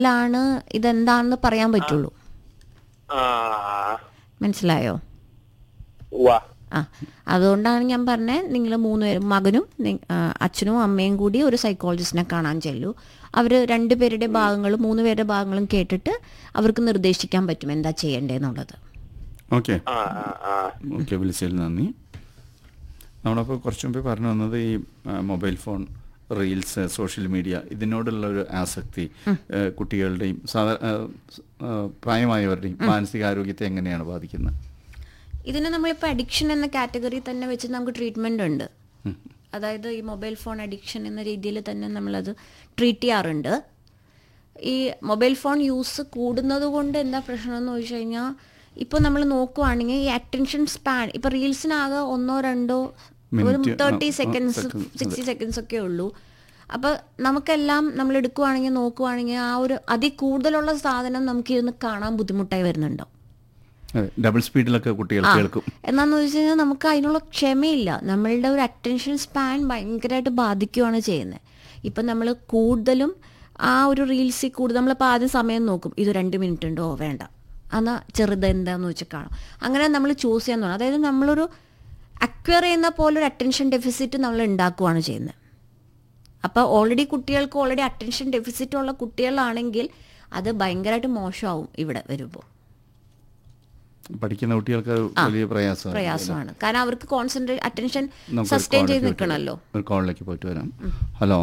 ലാണ് ഇതെന്താണെന്ന് പറയാൻ പറ്റുള്ളൂ ആ മനസ്സിലായോ വാ ആ അതുകൊണ്ടാണ് ഞാൻ പറഞ്ഞത് നിങ്ങൾ മൂന്ന് പേരും മകനും നി- ആ, അച്ഛനും അമ്മയും കൂടി ഒരു സൈക്കോളജിസ്റ്റിനെ കാണാൻ ചെല്ലൂ അവർ രണ്ടുപേരുടെ ഭാഗങ്ങളും മൂന്ന് പേരുടെ ഭാഗങ്ങളും കേട്ടിട്ട് അവർക്ക് നിർദ്ദേശിക്കാൻ പറ്റും എന്താ ചെയ്യേണ്ടതെന്നുള്ളത് ഓക്കെ ആ ആ ആ ഓക്കെ വിളിച്ചതിൽ നന്ദി നമ്മളപ്പോൾ കുറച്ച് മുമ്പേ പറഞ്ഞു വന്നത് ഈ ആ, mobile phone reels social media ഇതിനോടുള്ള ഒരു ആസക്തി ആ, കുട്ടികളുടെയും സാധാ ആ, സ്- ആ, പ്രായമായവരുടെയും മാനസികാരോഗ്യത്തെ എങ്ങനെയാണ് ബാധിക്കുന്നത് ഇതിന് നമ്മളിപ്പോൾ അഡിക്ഷൻ എന്ന കാറ്റഗറി തന്നെ വെച്ച് നമുക്ക് ട്രീറ്റ്മെൻ്റ് ഉണ്ട് അതായത് ഈ മൊബൈൽ ഫോൺ അഡിക്ഷൻ എന്ന രീതിയിൽ തന്നെ നമ്മളത് ട്രീറ്റ് ചെയ്യാറുണ്ട് ഈ മൊബൈൽ ഫോൺ യൂസ് കൂടുന്നത് കൊണ്ട് എന്താ പ്രശ്നം എന്ന് ചോദിച്ചു കഴിഞ്ഞാൽ ഇപ്പോൾ നമ്മൾ നോക്കുവാണെങ്കിൽ ഈ അറ്റൻഷൻ സ്പാൻ ഇപ്പോൾ റീൽസിനാകെ ഒന്നോ രണ്ടോ ഒരു Minute, തേർട്ടി ആ, ആ, സെക്കൻഡ്സ് second, സിക്സ്റ്റി സെക്കൻഡ്സ് ഒക്കെ ഉള്ളൂ അപ്പോൾ നമുക്കെല്ലാം നമ്മൾ എടുക്കുവാണെങ്കിൽ നോക്കുവാണെങ്കിൽ ആ ഒരു അതിൽ കൂടുതലുള്ള സാധനം നമുക്ക് ഇരുന്ന് കാണാൻ ബുദ്ധിമുട്ടായി വരുന്നുണ്ടോ അതെ, ഡബിൾ സ്പീഡിലൊക്കെ കുട്ടികൾ ആ. കേൾക്കും എന്നാന്ന് വെച്ച് കഴിഞ്ഞാൽ നമുക്ക് അതിനുള്ള ക്ഷമയില്ല നമ്മളുടെ ഒരു അറ്റൻഷൻ സ്പാൻ ഭയങ്കരമായിട്ട് ബാധിക്കുകയാണ് ചെയ്യുന്നത് ഇപ്പം നമ്മൾ കൂടുതലും ആ ഒരു റീൽസിൽ കൂടുതൽ നമ്മളിപ്പോൾ ആദ്യം സമയം നോക്കും ഇത് രണ്ട് മിനിറ്റ് ഉണ്ടോ വേണ്ട എന്നാൽ ചെറുത് എന്താന്ന് വെച്ചാൽ കാണാം അങ്ങനെ നമ്മൾ ചൂസ് ചെയ്യാൻ തോന്നും അതായത് നമ്മളൊരു അക്വയർ ചെയ്യുന്ന പോലെ ഒരു അറ്റൻഷൻ ഡെഫിസിറ്റ് നമ്മൾ ഉണ്ടാക്കുകയാണ് ചെയ്യുന്നത് അപ്പോൾ ഓൾറെഡി കുട്ടികൾക്ക് ഓൾറെഡി അറ്റൻഷൻ ഡെഫിസിറ്റ് ഉള്ള കുട്ടികളാണെങ്കിൽ അത് ഭയങ്കരമായിട്ട് മോശമാവും ഇവിടെ വരുമ്പോൾ പഠിക്കുന്ന കുട്ടികൾക്ക് അത് വലിയ പ്രയാസമാണ് പ്രയാസമാണ് കാരണം അവർക്ക് കോൺസെൻട്രേറ്റ് അറ്റൻഷൻ നമുക്കൊരു സസ്റ്റെയിൻ ചെയ്ത് കോളിലേക്ക് നിൽക്കണമല്ലോ പോയിട്ട് ഒരു കോളിലേക്ക് പോയിട്ട് വരാം ഹലോ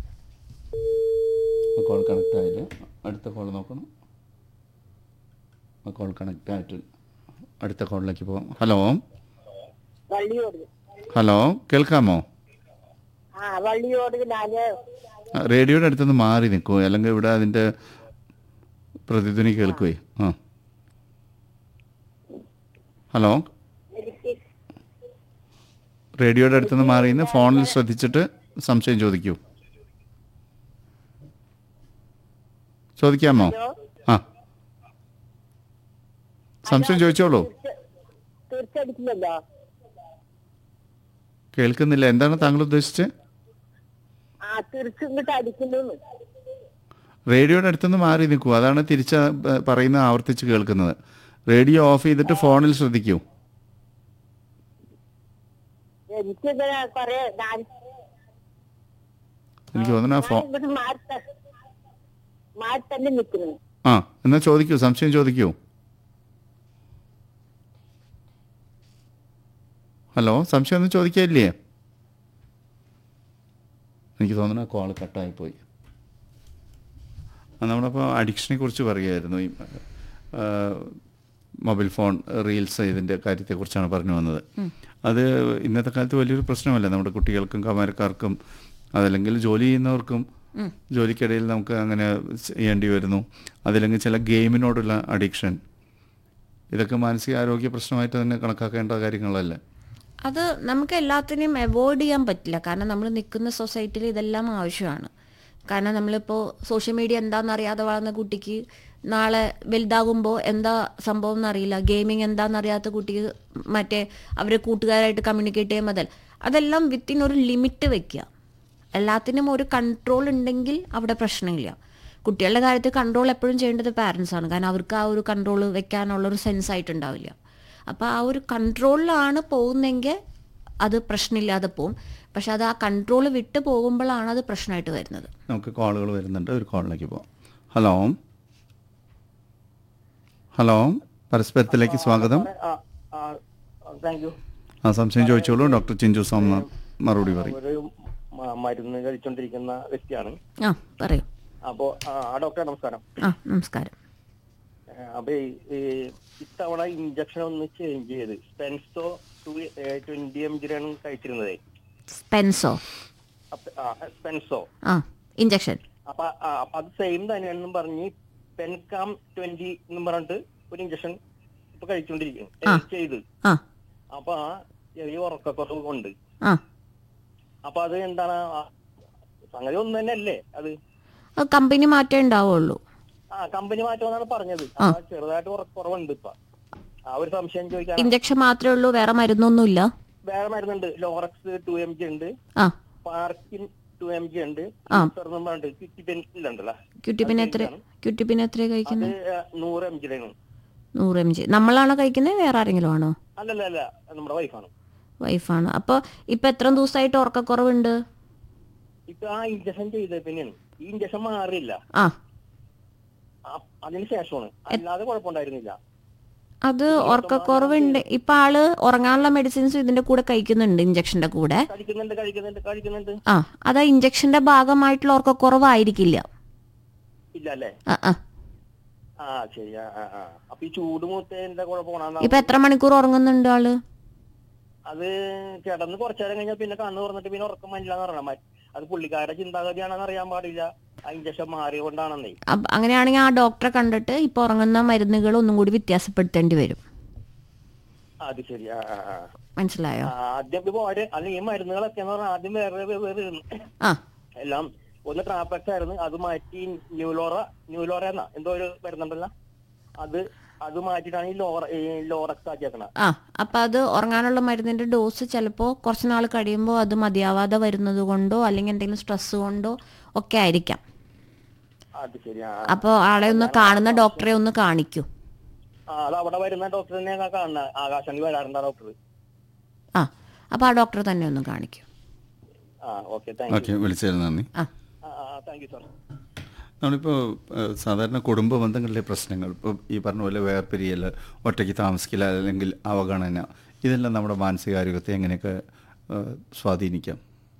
കോൾ കണക്ട് ആയില്ല അടുത്ത കോൾ നോക്കണം ആ കോൾ കണക്ട് ആയിട്ട് അടുത്ത കോളിലേക്ക് പോകാം ഹലോ വള്ളിയോട് ഹലോ കേൾക്കാമോ ആ വള്ളിയോട് ഞാന് ആ, റേഡിയോയുടെ അടുത്തുനിന്ന് മാറി നിൽക്കുമോ അല്ലെങ്കിൽ ഇവിടെ അതിൻ്റെ പ്രതിധ്വനി കേൾക്കുവേ ആ ഹലോ എനിക്ക് റേഡിയോയുടെ അടുത്തുനിന്ന് മാറി നിന്ന് ഫോണിൽ ശ്രദ്ധിച്ചിട്ട് സംശയം ചോദിക്കൂ ചോദിക്കാമോ ആ സംശയം ചോദിച്ചോളൂ തീർച്ചയായിട്ടുമല്ലോ കേൾക്കുന്നില്ല എന്താണ് താങ്കൾ ഉദ്ദേശിച്ചത് ആ തീർച്ച ഇങ്ങോട്ട് അടിക്കുന്നു റേഡിയോയുടെ അടുത്തുനിന്ന് മാറി നിൽക്കൂ അതാണ് തിരിച്ച പറയുന്ന ആവർത്തിച്ച് കേൾക്കുന്നത് റേഡിയോ ഓഫ് ചെയ്തിട്ട് ഫോണിൽ ശ്രദ്ധിക്കൂ എനിക്കിങ്ങനെ കൊറേ ഞാൻ എനിക്ക് തോന്നുന്നു ആ ഫോ ഞാൻ ഇവിടെ മാറി ത- മാറി തന്നെ നിൽക്കുന്നു ആ എന്നാ ചോദിക്കൂ സംശയം ചോദിക്കൂ ഹലോ സംശയം ഒന്നും ചോദിക്കാനില്ലേ എനിക്ക് തോന്നുന്നു കോൾ കട്ടായി പോയി ആ, നമ്മളപ്പോൾ അഡിക്ഷനെ കുറിച്ച് പറയുമായിരുന്നു ഈ ആ, മൊബൈൽ ഫോൺ റീൽസ് ഇതിൻ്റെ കാര്യത്തെക്കുറിച്ചാണ് പറഞ്ഞു വന്നത് അത് ഇന്നത്തെ കാലത്ത് വലിയൊരു പ്രശ്നമല്ല നമ്മുടെ കുട്ടികൾക്കും കമാരക്കാർക്കും അതല്ലെങ്കിൽ ജോലി ചെയ്യുന്നവർക്കും ജോലിക്കിടയിൽ നമുക്ക് അങ്ങനെ ചെയ്യേണ്ടി വരുന്നു അതല്ലെങ്കിൽ ചില ഗെയിമിനോടുള്ള അഡിക്ഷൻ ഇതൊക്കെ മാനസികാരോഗ്യ പ്രശ്നമായിട്ട് തന്നെ കണക്കാക്കേണ്ട കാര്യങ്ങളല്ലേ അത് നമുക്ക് എല്ലാത്തിനെയും അവോയ്ഡ് ചെയ്യാൻ പറ്റില്ല കാരണം നമ്മൾ നിൽക്കുന്ന സൊസൈറ്റിയിൽ ഇതെല്ലാം ആവശ്യമാണ് കാരണം നമ്മളിപ്പോൾ സോഷ്യൽ മീഡിയ എന്താണെന്ന് അറിയാതെ വളർന്ന കുട്ടിക്ക് നാളെ വലുതാകുമ്പോൾ എന്താ സംഭവം എന്നറിയില്ല ഗെയിമിങ് എന്താണെന്ന് അറിയാത്ത കുട്ടിക്ക് മറ്റേ അവരെ കൂട്ടുകാരായിട്ട് കമ്മ്യൂണിക്കേറ്റ് ചെയ്യാൻ മുതൽ അതെല്ലാം വിത്തിൻ ഒരു ലിമിറ്റ് വെക്കുക എല്ലാത്തിനും ഒരു കൺട്രോൾ ഉണ്ടെങ്കിൽ അവിടെ പ്രശ്നമില്ല കുട്ടികളുടെ കാര്യത്തിൽ കൺട്രോൾ എപ്പോഴും ചെയ്യേണ്ടത് പാരൻസ് ആണ് കാരണം അവർക്ക് ആ ഒരു കൺട്രോൾ വെക്കാനുള്ള ഒരു സെൻസ് ആയിട്ടുണ്ടാവില്ല അപ്പോൾ ആ ഒരു കൺട്രോളിലാണ് പോകുന്നതെങ്കിൽ അത് പ്രശ്നമില്ലാതെ പോകും പക്ഷെ അത് ആ കൺട്രോൾ വിട്ട് പോകുമ്പോഴാണ് അത് പ്രശ്നമായിട്ട് വരുന്നത് നമുക്ക് കോളുകൾ വരുന്നുണ്ട് ഒരു കോളിലേക്ക് പോകാം ഹലോ ഹലോ പരസ്പരത്തിലേക്ക് സ്വാഗതം താങ്ക് യു ആ സംശയം ചോദിച്ചോളൂ ഡോക്ടർ ചിഞ്ചു സോമനാഥ് മറുപടി പറയും ഒരു മ- മരുന്ന് കഴിച്ചോണ്ടിരിക്കുന്ന വ്യക്തിയാണ് ആ പറയൂ അപ്പോ ആ ആ, ഡോക്ടർ നമസ്കാരം ആ നമസ്കാരം ഏ, അപ്പൊ ഈ- ഈ ഇത്തവണ ഇഞ്ചക്ഷൻ ഒന്ന് ചേഞ്ച് ചെയ്ത് സ്പെൻസോ ടു ട്വന്റി എം ജിയാണ് കഴിച്ചിരുന്നത് സ്പെൻസോ സ്പെൻസോ ആ ഇഞ്ചക്ഷൻ അപ്പൊ ആ, അപ്പൊ അത് സെയിം തന്നെയാണെന്നും പറഞ്ഞ് പെൻകാം ട്വന്റി എന്ന് പറഞ്ഞിട്ട് ഒരു ഇഞ്ചക്ഷൻ ഇപ്പൊ കഴിച്ചുകൊണ്ടിരിക്കുന്നു ആ. ചെയ്ത് ആ അപ്പൊ ആ ചെറിയ ഉറക്കക്കുറവ് ഉണ്ട് ആ അപ്പൊ അത് എന്താണ് ആ, സംഗതി ഒന്ന് തന്നെ അല്ലേ അത് അത് കമ്പനി മാറ്റേ ഉണ്ടാവുള്ളൂ ആ കമ്പനി മാറ്റമെന്നാണ് പറഞ്ഞത് ആ. ആ, ചെറുതായിട്ട് ഉറക്കുറവുണ്ട് ഇപ്പൊ ആ ഒരു സംശയം ചോദിക്കാൻ ഇഞ്ചക്ഷൻ മാത്രമേ ഉള്ളൂ വേറെ മരുന്നൊന്നുമില്ല വേറെ മരുന്നുണ്ട് ലോറക്സ് ടു എം ജി ഉണ്ട് ആ പാർക്കിൻ ടു എം ജി ഉണ്ട് ആ. എന്നും പറഞ്ഞിട്ട് കിറ്റി പെൻസിലുണ്ടല്ലോ ക്യൂട്ടിപ്പിൻ എത്ര ക്യൂട്ടിപ്പിൻ എത്ര അത് കഴിക്കുന്നത് ആ, നൂറ് എം ജിയുടെ നൂറ് എം ജി നമ്മളാണോ കഴിക്കുന്നത് വേറെ ആരെങ്കിലും ആണോ അല്ലല്ല അല്ല അത് നമ്മുടെ വൈഫാണ് വൈഫാണ് അപ്പോൾ ഇപ്പം എത്ര ദിവസമായിട്ട് ഉറക്കക്കുറവുണ്ട് ഇപ്പൊ ആ ഇഞ്ചക്ഷൻ ചെയ്ത പിന്നെയാണ് ഈ ഇഞ്ചക്ഷൻ മാറിയില്ല ആ ആ, അതിന് ശേഷമാണ് അല്ലാതെ കുഴപ്പമുണ്ടായിരുന്നില്ല അത് ഉറക്കക്കുറവുണ്ട് ഇപ്പം ആള് ഉറങ്ങാനുള്ള മെഡിസിൻസ് ഇതിന്റെ കൂടെ കഴിക്കുന്നുണ്ട് ഇഞ്ചക്ഷന്റെ കൂടെ കഴിക്കുന്നുണ്ട് കഴിക്കുന്നുണ്ട് കഴിക്കുന്നുണ്ട് ആ അത് ആ ഇഞ്ചക്ഷന്റെ ഭാഗമായിട്ടുള്ള ഉറക്കക്കുറവായിരിക്കില്ല ഇല്ല അല്ലേ ആ ആ ആ ശരി ആ ആ ആ. അപ്പൊ ഈ ചൂട് മൂത്തതിന്റെ കുഴപ്പമാണ് ഇപ്പൊ എത്ര മണിക്കൂർ ഉറങ്ങുന്നുണ്ട് ആള് അത് കിടന്ന് കുറച്ചു നേരം കഴിഞ്ഞാൽ പിന്നെ കണ്ണു തുറന്നിട്ട് പിന്നെ ഉറക്കം മനില്ലാന്ന് പറഞ്ഞ അത് പുള്ളിക്കാരുടെ ചിന്താഗതിയാണെന്ന് അറിയാൻ പാടില്ല ആ ഇഞ്ചക്ഷൻ മാറിയോണ്ടാണെന്നേ അപ്പ അങ്ങനെയാണെങ്കിൽ ആ ഡോക്ടറെ കണ്ടിട്ട് ഇപ്പൊ ഉറങ്ങുന്ന മരുന്നുകൾ ഒന്നും കൂടി വ്യത്യാസപ്പെടുത്തേണ്ടി വരും അത് ശരി ആ ആ ആ. മനസ്സിലായോ ആ, ആദ്യം ഇപ്പൊ ഓരോ അല്ല ഈ മരുന്നുകളൊക്കെ എന്ന് പറഞ്ഞാൽ ആദ്യം വേറെ വേ- വേറെ ഇരുന്നു ആ എല്ലാം ഒന്ന് ട്രാപ്പക്സ് ആയിരുന്നു അത് മാറ്റി ന്യൂലോറ ന്യൂലോറ എന്ന എന്തോ ഒരു വരുന്നുണ്ടല്ലോ അത് അത് മാറ്റിയിട്ടാണ് ഈ ലോറ ഈ ലോറക്സ് ആക്കിയേക്കണത് ആ അപ്പൊ അത് ഉറങ്ങാനുള്ള മരുന്നിന്റെ ഡോസ് ചിലപ്പോൾ കുറച്ച് നാൾ കഴിയുമ്പോൾ അത് മതിയാവാതെ വരുന്നത് കൊണ്ടോ അല്ലെങ്കിൽ എന്തെങ്കിലും സ്ട്രെസ് കൊണ്ടോ ഒക്കെ ആയിരിക്കാം അത് ശരി ആ അപ്പോൾ ആളെ ഒന്ന് കാണുന്ന ഡോക്ടറെ ഒന്ന് കാണിക്കൂ ആ, അത് അവിടെ വരുന്ന ഡോക്ടറിനെ കാണുന്ന ആകാശവാണി വരാറുണ്ട് ആ ഡോക്ടർ ആ അപ്പോൾ ആ ഡോക്ടറെ തന്നെ ഒന്ന് കാണിക്കൂ ആ ഓക്കെ താങ്ക് യു ഓക്കെ വിളിച്ചതിന് നന്ദി ആ താങ്ക് യു സാർ നമ്മളിപ്പോൾ ഏഹ്, സാധാരണ കുടുംബ ബന്ധങ്ങളിലെ പ്രശ്നങ്ങൾ ഇപ്പോൾ ഈ പറഞ്ഞ പോലെ വേർപിരിയൽ ഒറ്റയ്ക്ക് താമസിക്കില്ല അല്ലെങ്കിൽ അവഗണന ഇതെല്ലാം നമ്മുടെ മാനസികാരോഗ്യത്തെ എങ്ങനെയൊക്കെ ഏഹ്, സ്വാധീനിക്കാം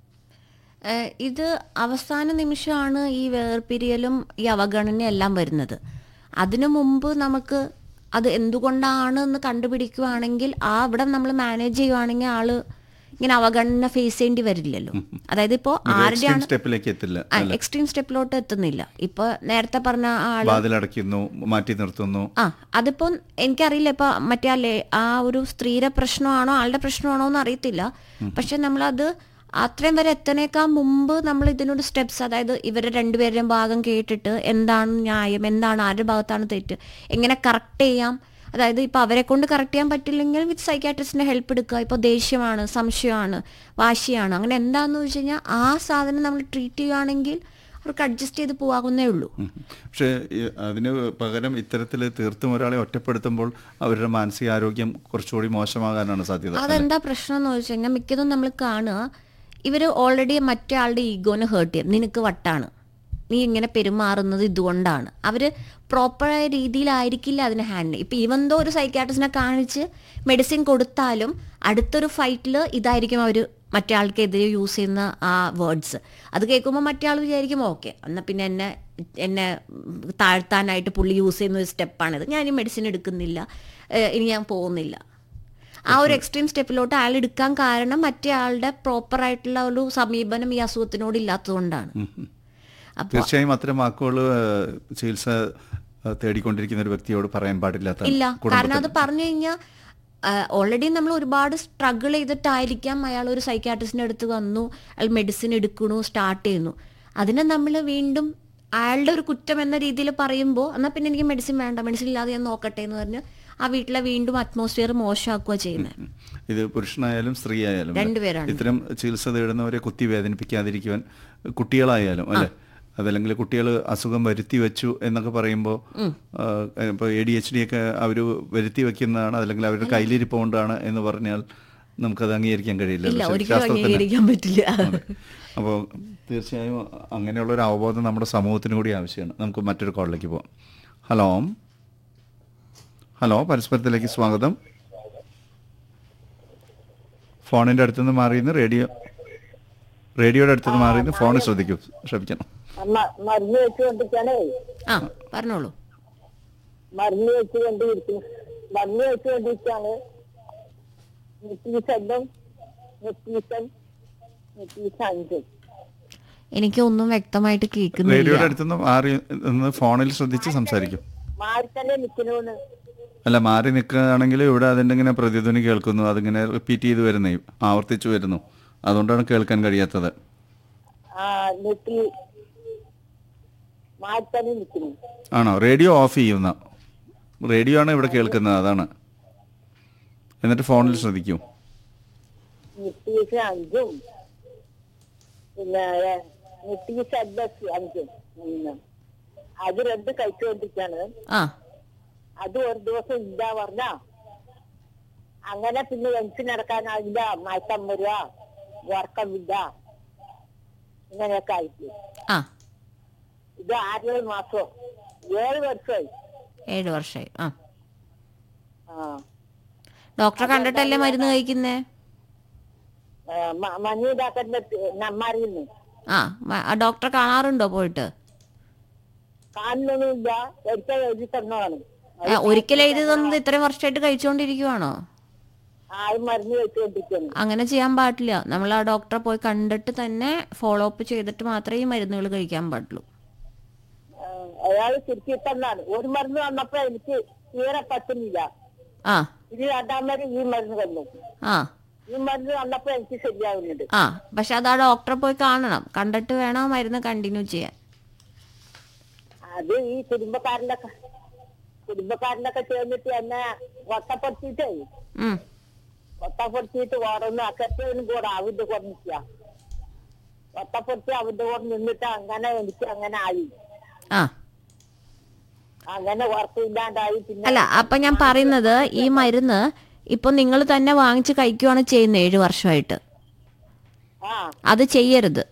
ഏഹ് ഇത് അവസാന നിമിഷമാണ് ഈ വേർപിരിയലും ഈ അവഗണനയും എല്ലാം വരുന്നത് അതിനു മുമ്പ് നമുക്ക് അത് എന്തുകൊണ്ടാണ് എന്ന് കണ്ടുപിടിക്കുവാണെങ്കിൽ ആ അവിടെ നമ്മൾ മാനേജ് ചെയ്യുവാണെങ്കിൽ ആള് ഇങ്ങനെ അവഗണന ഫേസ് ചെയ്യേണ്ടി വരില്ലല്ലോ അതായത് ഇപ്പോൾ എക്സ്ട്രീം ആരുടെയാണ് സ്റ്റെപ്പിലേക്ക് എത്തില്ല അല്ല എക്സ്ട്രീം സ്റ്റെപ്പിലോട്ട് എത്തുന്നില്ല ഇപ്പൊ നേരത്തെ പറഞ്ഞ ആള് വാതിലടയ്ക്കുന്നു മാറ്റി നിർത്തുന്നു ആ അതിപ്പോ എനിക്കറിയില്ല ഇപ്പൊ മറ്റേ ആ ലേ- ആ ഒരു സ്ത്രീയുടെ പ്രശ്നമാണോ ആളുടെ പ്രശ്നമാണോ എന്ന് അറിയത്തില്ല പക്ഷെ നമ്മളത് അത്രയും വരെ എത്തണേക്കാൾ മുമ്പ് നമ്മൾ ഇതിനൊരു സ്റ്റെപ്സ് അതായത് ഇവരുടെ രണ്ടുപേരുടെയും ഭാഗം കേട്ടിട്ട് എന്താണ് ന്യായം എന്താണ് ആരുടെ ഭാഗത്താണ് തെറ്റ് എങ്ങനെ കറക്റ്റ് ചെയ്യാം അതായത് ഇപ്പൊ അവരെ കൊണ്ട് കറക്റ്റ് ചെയ്യാൻ പറ്റില്ലെങ്കിൽ വിത്ത് സൈക്കാട്രിസ്റ്റിന്റെ ഹെൽപ്പ് എടുക്കുക ഇപ്പോൾ ദേഷ്യമാണ് സംശയമാണ് വാശിയാണ് അങ്ങനെ എന്താന്ന് വെച്ച് കഴിഞ്ഞാൽ ആ സാധനം നമ്മൾ ട്രീറ്റ് ചെയ്യുകയാണെങ്കിൽ അവർക്ക് അഡ്ജസ്റ്റ് ചെയ്ത് പോകാവുന്നേ ഉള്ളൂ ഉം. പക്ഷേ ഈ അതിന് പകരം ഇത്തരത്തിൽ തീർത്തും ഒരാളെ ഒറ്റപ്പെടുത്തുമ്പോൾ അവരുടെ മാനസികാരോഗ്യം കുറച്ചുകൂടി മോശമാകാനാണ് സാധ്യത അല്ലേ? അതെന്താ പ്രശ്നം എന്ന് വെച്ച് കഴിഞ്ഞാൽ മിക്കതും നമ്മൾ കാണുക ഇവർ ഓൾറെഡി മറ്റേ ആളുടെ ഈഗോനെ ഹേർട്ട് ചെയ്യും നിനക്ക് വട്ടാണ് നീ ഇങ്ങനെ പെരുമാറുന്നത് ഇതുകൊണ്ടാണ് അവർ പ്രോപ്പറായ രീതിയിലായിരിക്കില്ല അതിനെ ഹാൻഡിൽ ഇപ്പം ഈവൻ ദോ ഒരു സൈക്കാട്രിസ്റ്റിനെ കാണിച്ച് മെഡിസിൻ കൊടുത്താലും അടുത്തൊരു ഫൈറ്റിൽ ഇതായിരിക്കും അവർ മറ്റേ ആൾക്കെതിരെ യൂസ് ചെയ്യുന്ന ആ വേർഡ്സ് അത് കേൾക്കുമ്പോൾ മറ്റേ ആൾ വിചാരിക്കും ഓക്കെ എന്നാൽ പിന്നെ എന്നെ എന്നെ താഴ്ത്താനായിട്ട് പുള്ളി യൂസ് ചെയ്യുന്ന ഒരു സ്റ്റെപ്പാണിത് ഞാൻ ഈ മെഡിസിൻ എടുക്കുന്നില്ല ഏഹ് ഇനി ഞാൻ പോകുന്നില്ല ആ ഒരു എക്സ്ട്രീം സ്റ്റെപ്പിലോട്ട് അയാൾ എടുക്കാൻ കാരണം മറ്റേ ആളുടെ പ്രോപ്പർ ആയിട്ടുള്ള ഒരു സമീപനം ഈ അസുഖത്തിനോട് ഇല്ലാത്തതുകൊണ്ടാണ് അപ്പോൾ തീർച്ചയായും അത്തരം വാക്കുകൾ ഏഹ്, ചികിത്സ ഏഹ്, തേടിക്കൊണ്ടിരിക്കുന്ന ഒരു വ്യക്തിയോട് പറയാൻ പാടില്ലാത്ത ഇല്ല കാരണം അത് പറഞ്ഞു കഴിഞ്ഞാൽ ഓൾറെഡി നമ്മൾ ഒരുപാട് സ്ട്രഗിൾ ചെയ്തിട്ടായിരിക്കാം അയാൾ ഒരു സൈക്കാട്രിസ്റ്റിൻ്റെ അടുത്ത് വന്നു അയാൾ മെഡിസിൻ എടുക്കണു സ്റ്റാർട്ട് ചെയ്യുന്നു അതിനെ നമ്മൾ വീണ്ടും അയാളുടെ ഒരു കുറ്റം എന്ന രീതിയിൽ പറയുമ്പോൾ എന്നാൽ പിന്നെ എനിക്ക് മെഡിസിൻ വേണ്ട മെഡിസിൻ ഇല്ലാതെ ഞാൻ നോക്കട്ടെ എന്ന് പറഞ്ഞ് ആ വീട്ടിലെ വീണ്ടും അറ്റ്മോസ്ഫിയർ മോശമാക്കുക ചെയ്യുന്നത് ഇത് പുരുഷനായാലും സ്ത്രീ ആയാലും അല്ലേ? രണ്ടുപേരാണ്. ഇത്തരം ചികിത്സ തേടുന്നവരെ കുത്തി വേദനിപ്പിക്കാതിരിക്കുവാൻ കുട്ടികളായാലും അല്ലെ അതല്ലെങ്കിൽ കുട്ടികൾ അസുഖം വരുത്തി വെച്ചു എന്നൊക്കെ പറയുമ്പോൾ ഇപ്പോൾ എ ഡി എച്ച് ഡി ഒക്കെ അവർ വരുത്തി വെക്കുന്നതാണ് അല്ലെങ്കിൽ അവരുടെ കയ്യിലിരിപ്പ് കൊണ്ടാണ് എന്ന് പറഞ്ഞാൽ നമുക്കത് അംഗീകരിക്കാൻ കഴിയില്ല ഇല്ല പക്ഷേ ഒരിക്കലും ശാസ്ത്രത്തിന് അംഗീകരിക്കാൻ പറ്റില്ല അപ്പോൾ തീർച്ചയായും അങ്ങനെയുള്ള ഒരു അവബോധം നമ്മുടെ സമൂഹത്തിന് കൂടി ആവശ്യമാണ് നമുക്ക് മറ്റൊരു കോളിലേക്ക് പോവാം ഹലോ ഹലോ പരസ്പരത്തിലേക്ക് സ്വാഗതം ഫോണിൻ്റെ അടുത്തുനിന്ന് മാറിയെന്ന് റേഡിയോ റേഡിയോയുടെ അടുത്തുനിന്ന് മാറിയെന്ന് ഫോണിൽ ശ്രദ്ധിക്കൂ ക്ഷമിക്കണം മ- മരുന്ന് വെച്ചുകൊണ്ടിരിക്കാനേ ആ പറഞ്ഞോളൂ മരുന്ന് വെച്ചുകൊണ്ടിരിക്കുന്നു മരുന്ന് വെച്ചുകൊണ്ടിരിക്കാണ് നെറ്റീസെന്നും നെറ്റീസൻ നെറ്റീസ് അഞ്ചും എനിക്ക് ഒന്നും വ്യക്തമായിട്ട് റേഡിയോയുടെ കേൾക്കുന്നില്ല അടുത്തുനിന്ന് മാറി നിന്ന് ഫോണിൽ ശ്രദ്ധിച്ച് സംസാരിക്കും മാറി തന്നെ നിൽക്കണമെന്ന് അല്ല മാറി നിൽക്കുകയാണെങ്കിൽ ഇവിടെ അതിൻ്റെ ഇങ്ങനെ പ്രതിധ്വനി കേൾക്കുന്നു അതിങ്ങനെ റിപ്പീറ്റ് ചെയ്ത് വരുന്നേ ആവർത്തിച്ചു വരുന്നു അതുകൊണ്ടാണ് കേൾക്കാൻ കഴിയാത്തത് ആ നെറ്റി മാറി തന്നെ നിൽക്കുന്നു ആണോ റേഡിയോ ഓഫ് ചെയ്യുന്ന റേഡിയോ ആണ് ഇവിടെ കേൾക്കുന്നത് അതാണ് എന്നിട്ട് ഫോണിൽ ശ്രദ്ധിക്കൂ നെറ്റീസ് അഞ്ചും പിന്നെ ന്യൂട്രീസ് അഡ്വസ് അഞ്ച് ഉം. അത് രണ്ട് കഴിച്ചുകൊണ്ടിരിക്കാണ് ആ അത് ഒരു ദിവസം ഇല്ല പറഞ്ഞ അങ്ങനെ പിന്നെ എനിക്ക് നടക്കാനാവില്ല മയക്കം വരിക ഉറക്കമില്ല ഇങ്ങനെയൊക്കെ ആയിട്ട് ആ ഇത് ആറ് മാസം ഏഴ് വർഷമായി ഏഴ് വർഷമായി ആ ആ ഡോക്ടറെ കണ്ടിട്ടല്ലേ മരുന്ന് കഴിക്കുന്നേ മഞ്ഞിതാക്കന്റെ നമ്മറിയുന്നു ആ മ- ആ ഡോക്ടറെ കാണാറുണ്ടോ പോയിട്ട് കാണുന്നൊന്നുമില്ല ഒരിക്കൽ എഴുതി തന്നതാണ് ആ, ഒരിക്കലും എഴുതി തന്നത് ഇത്രയും വർഷമായിട്ട് കഴിച്ചുകൊണ്ടിരിക്കുവാണോ ആ മരുന്ന് വെച്ചുകൊണ്ടിരിക്കുന്നു അങ്ങനെ ചെയ്യാൻ പാടില്ല നമ്മൾ ആ ഡോക്ടറെ പോയി കണ്ടിട്ട് തന്നെ ഫോളോ അപ്പ് ചെയ്തിട്ട് മാത്രമേ ഈ മരുന്നുകൾ കഴിക്കാൻ പാടുള്ളൂ അയാൾ ചുരുക്കി തന്നാണ് ഒരു മരുന്ന് വന്നപ്പോ എനിക്ക് തീരെ പറ്റുന്നില്ല ആ ഇത് രണ്ടാമത് ഈ മരുന്ന് തന്നു ആ ഈ മരുന്ന് വന്നപ്പോ എനിക്ക് ശരിയാവുന്നുണ്ട് ആ പക്ഷെ അത് ആ ഡോക്ടറെ പോയി കാണണം കണ്ടിട്ട് വേണം ആ മരുന്ന് കണ്ടിന്യൂ ചെയ്യാൻ അത് ഈ കുടുംബക്കാരിലൊക്കെ കുടുംബക്കാരിലൊക്കെ ചേർന്നിട്ട് എന്നെ ഒട്ടപ്പെടുത്തിയിട്ടേ ഉം. ഒട്ടപ്പെടുത്തിയിട്ട് ഓരോന്ന് അക്കത്തേനും കൂടെ അവന്റെ കൂടെ നിൽക്കുക ഒട്ടപ്പെടുത്തി അവന്റെ കൂടെ നിന്നിട്ട് അങ്ങനെ എനിക്ക് അങ്ങനെ ആയി ആ അങ്ങനെ ഉറപ്പില്ലാണ്ടായി പിന്നെ അല്ല അപ്പൊ ഞാൻ പറയുന്നത് ഈ മരുന്ന് ഇപ്പൊ നിങ്ങൾ തന്നെ വാങ്ങിച്ച് കഴിക്കുവാണ് ചെയ്യുന്നത് ഏഴ് വർഷമായിട്ട് ആ അത് ചെയ്യരുത്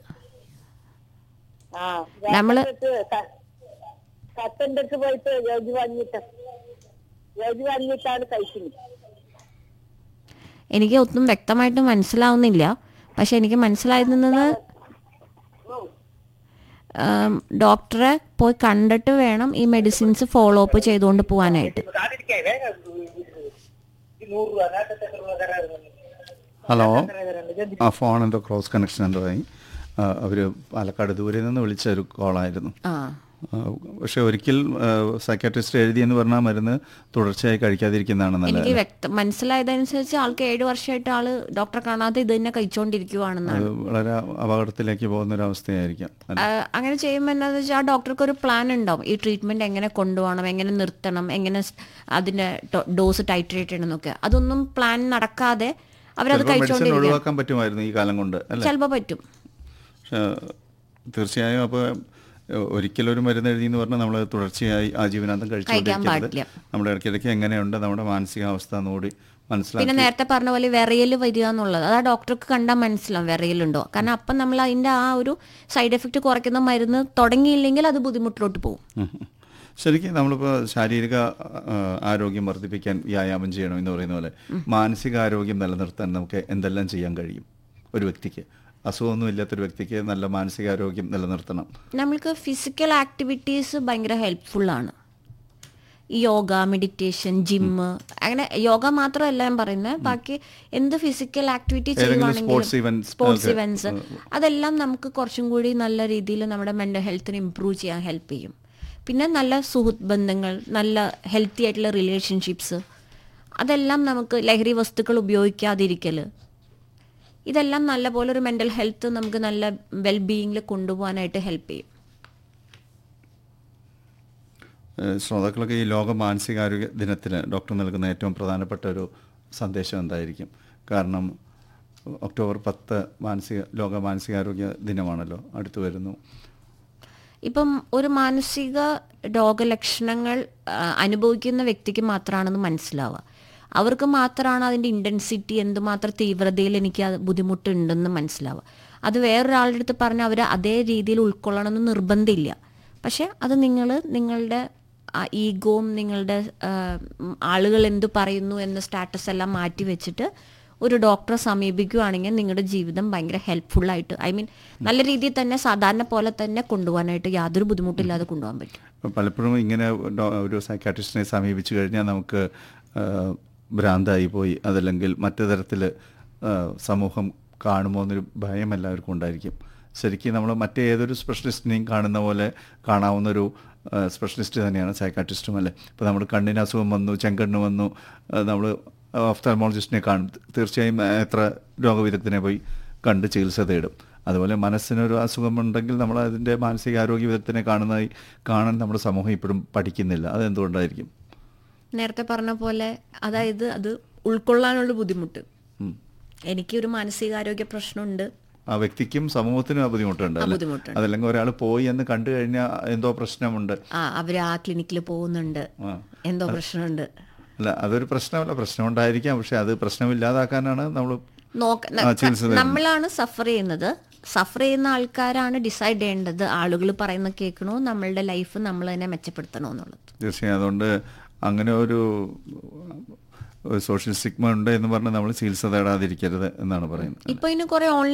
ആ നമ്മള്- കത്തന്റെ അടുത്ത് പോയിട്ട് എഴുതി വാങ്ങിയിട്ട് എഴുതി വാങ്ങിയിട്ടാണ് കഴിക്കുന്നത് എനിക്ക് ഒന്നും വ്യക്തമായിട്ട് മനസ്സിലാവുന്നില്ല പക്ഷെ എനിക്ക് മനസ്സിലായിരുന്നത് ആം, ഡോക്ടറെ പോയി കണ്ടിട്ട് വേണം ഈ മെഡിസിൻസ് ഫോളോ അപ്പ് ചെയ്തുകൊണ്ട് പോകാനായിട്ട് ഹലോ ആ ഫോൺ എന്തോ ക്രോസ് കണക്ഷൻ എന്തോ ആയി അവർ പാലക്കാട് ദൂരെ നിന്ന് വിളിച്ച ഒരു കോളായിരുന്നു ആ ആ, പക്ഷെ ഒരിക്കൽ സൈക്കാട്രിസ്റ്റ് എഴുതിയെന്ന് പറഞ്ഞാൽ മരുന്ന് തുടർച്ചയായി കഴിക്കാതിരിക്കുന്നതാണ് നല്ലത് എനിക്ക് വ്യക്ത മനസ്സിലായതനുസരിച്ച് ആൾക്ക് ഏഴ് വർഷമായിട്ട് ആള് ഡോക്ടറെ കാണാതെ ഇത് തന്നെ കഴിച്ചുകൊണ്ടിരിക്കുവാണെന്നാണ് അത് വളരെ അപകടത്തിലേക്ക് പോകുന്ന ഒരു അവസ്ഥയായിരിക്കാം അല്ല, ആ, അങ്ങനെ ചെയ്യുമ്പോൾ എന്താണെന്ന് വെച്ചാൽ ആ ഡോക്ടർക്ക് ഒരു പ്ലാൻ ഉണ്ടാവും ഈ ട്രീറ്റ്മെന്റ് എങ്ങനെ കൊണ്ടുപോകണം എങ്ങനെ നിർത്തണം എങ്ങനെ സ് അതിന്റെ ഡോസ് ടൈട്രേറ്റ് ചെയ്യണം എന്നൊക്കെ അതൊന്നും പ്ലാൻ നടക്കാതെ അവരത് ചിലപ്പോൾ മെഡിസിൻ കഴിച്ചുകൊണ്ടിരിക്കുക ഒഴിവാക്കാൻ പറ്റുമായിരുന്നു ഈ കാലം കൊണ്ട് അല്ലേ ചിലപ്പോൾ പറ്റും പക്ഷേ തീർച്ചയായും അപ്പോൾ ഒരിക്കലൊരു മരുന്ന് എഴുതി എന്ന് പറഞ്ഞാൽ നമ്മൾ തുടർച്ചയായി ആജീവനാന്തം കഴിച്ചുകൊണ്ടിരിക്കരുത് പാടില്ല. നമ്മുടെ ഇടയ്ക്കിടയ്ക്ക് എങ്ങനെയുണ്ട് നമ്മുടെ മാനസികാവസ്ഥ എന്നുകൂടി പിന്നെ മനസ്സിലാക്കി നേരത്തെ പറഞ്ഞ പോലെ വിറയൽ വരിക എന്നുള്ളത് അത് ആ ഡോക്ടർക്ക് കണ്ടാൽ മനസ്സിലാവും വിറയലുണ്ടോ കാരണം അപ്പം നമ്മൾ അതിന്റെ ആ ഒരു സൈഡ് എഫക്റ്റ് കുറയ്ക്കുന്ന മരുന്ന് തുടങ്ങിയില്ലെങ്കിൽ അത് ബുദ്ധിമുട്ടിലോട്ട് പോകും ഉം. ശരിക്കും നമ്മളിപ്പോൾ ശാരീരിക ആ, ആരോഗ്യം വർദ്ധിപ്പിക്കാൻ വ്യായാമം ചെയ്യണം എന്ന് പറയുന്ന പോലെ മാനസിക ആരോഗ്യം നിലനിർത്താൻ നമുക്ക് എന്തെല്ലാം ചെയ്യാൻ കഴിയും ഒരു വ്യക്തിക്ക് അസുഖമൊന്നും ഇല്ലാത്തൊരു വ്യക്തിക്ക് നല്ല മാനസികാരോഗ്യം നിലനിർത്തണം നമ്മൾക്ക് ഫിസിക്കൽ ആക്ടിവിറ്റീസ് ഭയങ്കര ഹെൽപ്ഫുള്ളാണ് ഈ യോഗ മെഡിറ്റേഷൻ ജിമ്മ് അങ്ങനെ യോഗ മാത്രമല്ല ഞാൻ പറയുന്നത് ബാക്കി എന്ത് ഫിസിക്കൽ ആക്ടിവിറ്റി ഏതെങ്കിലും sports ചെയ്യുവാണെങ്കിലും events സ്പോർട്സ് ഒക്കെ, ഇവന്റ്സ് അതെല്ലാം നമുക്ക് കുറച്ചും കൂടി നല്ല രീതിയിൽ നമ്മുടെ മെൻ്റൽ ഹെൽത്തിനെ ഇമ്പ്രൂവ് ചെയ്യാൻ ഹെൽപ്പ് ചെയ്യും പിന്നെ നല്ല സുഹൃത്ത് ബന്ധങ്ങൾ നല്ല ഹെൽത്തി ആയിട്ടുള്ള റിലേഷൻഷിപ്സ് അതെല്ലാം നമുക്ക് ലഹരി വസ്തുക്കൾ ഉപയോഗിക്കാതിരിക്കൽ ഇതെല്ലാം നല്ലപോലെ ഒരു മെൻ്റൽ ഹെൽത്ത് നമുക്ക് നല്ല വെൽബീയിങ്ങിൽ കൊണ്ടുപോകാനായിട്ട് ഹെൽപ്പ് ചെയ്യും ഏഹ് ശ്രോതാക്കൾക്ക് ഈ ലോക മാനസികാരോഗ്യ ദിനത്തിന് ഡോക്ടർ നൽകുന്ന ഏറ്റവും പ്രധാനപ്പെട്ട ഒരു സന്ദേശം എന്തായിരിക്കും കാരണം ഒക്ടോബർ പത്ത് മാനസിക ലോക മാനസികാരോഗ്യ ദിനമാണല്ലോ അടുത്തു വരുന്നു ഇപ്പം ഒരു മാനസിക രോഗലക്ഷണങ്ങൾ ആ, അനുഭവിക്കുന്ന വ്യക്തിക്ക് മാത്രമാണെന്ന് മനസ്സിലാവുക അവർക്ക് മാത്രമാണ് അതിൻ്റെ ഇൻറ്റൻസിറ്റി എന്തുമാത്രം തീവ്രതയിൽ എനിക്ക് അത് ബുദ്ധിമുട്ടുണ്ടെന്ന് മനസ്സിലാവുക അത് വേറൊരാളുടെ അടുത്ത് പറഞ്ഞാൽ അവർ അതേ രീതിയിൽ ഉൾക്കൊള്ളണമെന്ന് നിർബന്ധമില്ല പക്ഷെ അത് നിങ്ങൾ നിങ്ങളുടെ ഈഗോവും നിങ്ങളുടെ ആ, ഉം, ആളുകൾ എന്തു പറയുന്നു എന്ന സ്റ്റാറ്റസ് എല്ലാം മാറ്റി വെച്ചിട്ട് ഒരു ഡോക്ടറെ സമീപിക്കുകയാണെങ്കിൽ നിങ്ങളുടെ ജീവിതം ഭയങ്കര ഹെൽപ്ഫുള്ളായിട്ട് ഐ മീൻ നല്ല രീതിയിൽ തന്നെ സാധാരണ പോലെ തന്നെ കൊണ്ടുപോകാനായിട്ട് യാതൊരു ബുദ്ധിമുട്ടില്ലാതെ കൊണ്ടുപോകാൻ പറ്റും അപ്പോൾ പലപ്പോഴും ഇങ്ങനെ ഡോ- ഒരു സൈക്കാട്രിസ്റ്റിനെ സമീപിച്ചു കഴിഞ്ഞാൽ നമുക്ക് ആ, ഭ്രാന്തായി പോയി അതല്ലെങ്കിൽ മറ്റു തരത്തിൽ സമൂഹം കാണുമോ എന്നൊരു ഭയം എല്ലാവർക്കും ഉണ്ടായിരിക്കും ശരിക്കും നമ്മൾ മറ്റേതൊരു സ്പെഷ്യലിസ്റ്റിനെയും കാണുന്ന പോലെ കാണാവുന്നൊരു സ്പെഷ്യലിസ്റ്റ് തന്നെയാണ് സൈക്കാട്രിസ്റ്റും അല്ലേ ഇപ്പോൾ നമ്മൾ കണ്ണിന് അസുഖം വന്നു ചെങ്കണ്ണ് വന്നു നമ്മൾ ഓഫ്താൽമോളജിസ്റ്റിനെ കാണും തീർച്ചയായും ആ, എത്ര രോഗവിദഗ്ധനെ പോയി കണ്ട് ചികിത്സ തേടും അതുപോലെ മനസ്സിനൊരു അസുഖമുണ്ടെങ്കിൽ നമ്മൾ അതിൻ്റെ മാനസികാരോഗ്യ വിദഗ്ധനെ കാണുന്നതായി കാണാൻ നമ്മുടെ സമൂഹം ഇപ്പോഴും പഠിക്കുന്നില്ല അതെന്തുകൊണ്ടായിരിക്കും നേരത്തെ പറഞ്ഞ പോലെ അതായത് അത് ഉൾക്കൊള്ളാനുള്ള ബുദ്ധിമുട്ട് ഉം. എനിക്കൊരു മാനസികാരോഗ്യ പ്രശ്നമുണ്ട് ആ വ്യക്തിക്കും സമൂഹത്തിനും ആ ബുദ്ധിമുട്ടുണ്ട് അല്ലേ? ബുദ്ധിമുട്ടുണ്ട്. അതല്ലെങ്കിൽ ഒരാൾ പോയി എന്ന് കണ്ടു കഴിഞ്ഞാൽ എന്തോ പ്രശ്നമുണ്ട് ആ അവര് ആ ക്ലിനിക്കിൽ പോകുന്നുണ്ട് ആ. എന്തോ പ്രശ്നമുണ്ട് അല്ല അതൊരു പ്രശ്നമല്ല പ്രശ്നം ഉണ്ടായിരിക്കാം പക്ഷെ അത് പ്രശ്നമില്ലാതാക്കാനാണ് നമ്മൾ നോക്ക ആ, ചികിത്സ തരുന്നത്. നമ്മളാണ് സഫർ ചെയ്യുന്നത് സഫർ ചെയ്യുന്ന ആൾക്കാരാണ് ഡിസൈഡ് ചെയ്യേണ്ടത് ആളുകൾ പറയുന്ന കേൾക്കണോ നമ്മളുടെ ലൈഫ് നമ്മൾ തന്നെ മെച്ചപ്പെടുത്തണോ എന്നുള്ളത് തീർച്ചയായും അതുകൊണ്ട് അങ്ങനെ ഒരു സോഷ്യൽ സ്റ്റിഗ്മ ഉണ്ട് എന്ന് പറഞ്ഞ് നമ്മൾ ചികിത്സ തേടാതിരിക്കരുത് എന്നാണ് പറയുന്നത് ഇപ്പൊ ഇനി കുറെ ഓൺലൈൻ